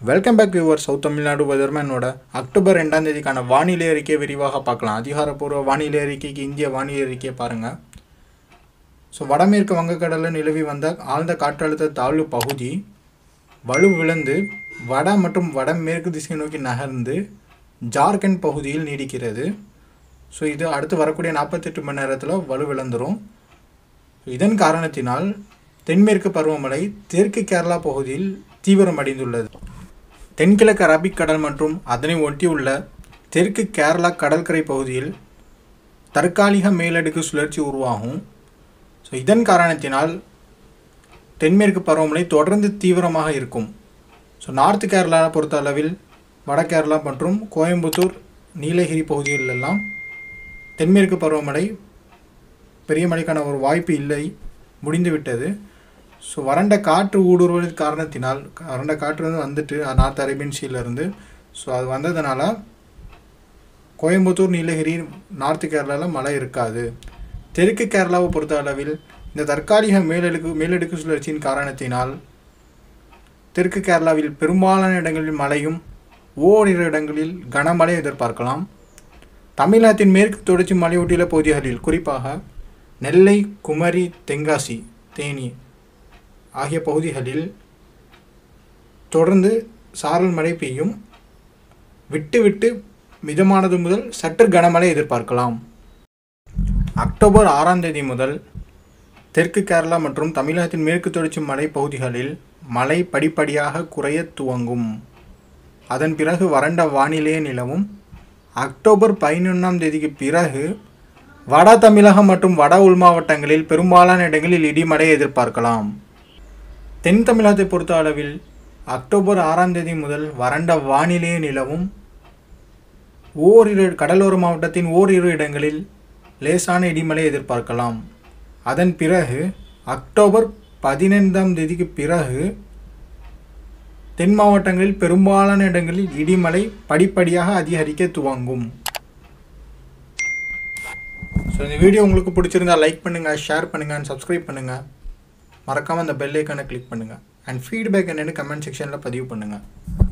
welcome back your south Tamil Nadu வெதர்மேனோட October ரெண்டாம் தேதிக்கான வானிலை அறிக்கையை விரிவாக பார்க்கலாம் அதிகாரப்பூர்வ வானிலை அறிக்கைக்கு இந்திய வானிலை அறிக்கையை பாருங்கள் ஸோ வடமேற்கு வங்கக்கடலில் நிலவி வந்த ஆழ்ந்த காற்றழுத்த தாழ்வு பகுதி வலுவிழந்து வட மற்றும் வடமேற்கு திசை நோக்கி நகர்ந்து ஜார்க்கண்ட் பகுதியில் நீடிக்கிறது ஸோ இது அடுத்து வரக்கூடிய நாற்பத்தெட்டு மணி நேரத்தில் வலுவிழந்துரும் இதன் காரணத்தினால் தென்மேற்கு பருவமழை தெற்கு கேரளா பகுதியில் தீவிரமடைந்துள்ளது தென்கிழக்கு அரபிக் கடல் மற்றும் அதனை ஒட்டியுள்ள தெற்கு கேரளா கடற்கரை பகுதியில் தற்காலிக மேலடுக்கு சுழற்சி உருவாகும் ஸோ இதன் காரணத்தினால் தென்மேற்கு பருவமழை தொடர்ந்து தீவிரமாக இருக்கும் ஸோ நார்த் கேரளா பொறுத்த அளவில் வட கேரளா மற்றும் கோயம்புத்தூர் நீலகிரி பகுதிகளெல்லாம் தென்மேற்கு பருவமழை பெரிய மழைக்கான ஒரு வாய்ப்பு இல்லை முடிந்துவிட்டது ஸோ வறண்ட காற்று ஊடுருவல் காரணத்தினால் வறண்ட காற்று வந்து வந்துட்டு நார்த் அரேபியன் சீலேருந்து ஸோ அது வந்ததுனால கோயம்புத்தூர் நீலகிரி நார்த் கேரளாவில் மழை இருக்காது தெற்கு கேரளாவை பொறுத்த அளவில் இந்த தற்காலிக மேலடுக்கு மேலடுக்கு சுழற்சியின் காரணத்தினால் தெற்கு கேரளாவில் பெரும்பாலான இடங்களில் மழையும் ஓரிரு இடங்களில் கனமழை எதிர்பார்க்கலாம் தமிழ்நாட்டின் மேற்கு தொடர்ச்சி மலையொட்டியுள்ள பகுதிகளில் குறிப்பாக நெல்லை குமரி தென்காசி தேனி ஆகிய பகுதிகளில் தொடர்ந்து சாரல் மழை பெய்யும் விட்டு விட்டு மிதமானது முதல் சற்று கனமழை எதிர்பார்க்கலாம் அக்டோபர் ஆறாம் தேதி முதல் தெற்கு கேரளா மற்றும் தமிழகத்தின் மேற்கு தொடர்ச்சி மலை பகுதிகளில் மழை படிப்படியாக குறைய துவங்கும் அதன் பிறகு வறண்ட வானிலையே நிலவும் அக்டோபர் பதினொன்றாம் தேதிக்கு பிறகு வட தமிழகம் மற்றும் வட உள் மாவட்டங்களில் பெரும்பாலான இடங்களில் இடிமழை எதிர்பார்க்கலாம் தென் தமிழகத்தை பொறுத்த அளவில் அக்டோபர் ஆறாம் தேதி முதல் வறண்ட வானிலையே நிலவும் ஓரிரு கடலோர மாவட்டத்தின் ஓரிரு இடங்களில் லேசான இடிமழை எதிர்பார்க்கலாம் அதன் பிறகு அக்டோபர் பதினைந்தாம் தேதிக்கு பிறகு தென் மாவட்டங்களில் பெரும்பாலான இடங்களில் இடிமழை படிப்படியாக அதிகரிக்க துவங்கும் ஸோ இந்த வீடியோ உங்களுக்கு பிடிச்சிருந்தா லைக் பண்ணுங்கள் ஷேர் பண்ணுங்கள் அண்ட் சப்ஸ்கிரைப் பண்ணுங்கள் மறக்காமல் அந்த பெல் ஐக்கானை கிளிக் பண்ணுங்கள் அண்ட் ஃபீட்பேக் என்னென்னு கமெண்ட் செக்ஷனில் பதிவு பண்ணுங்கள்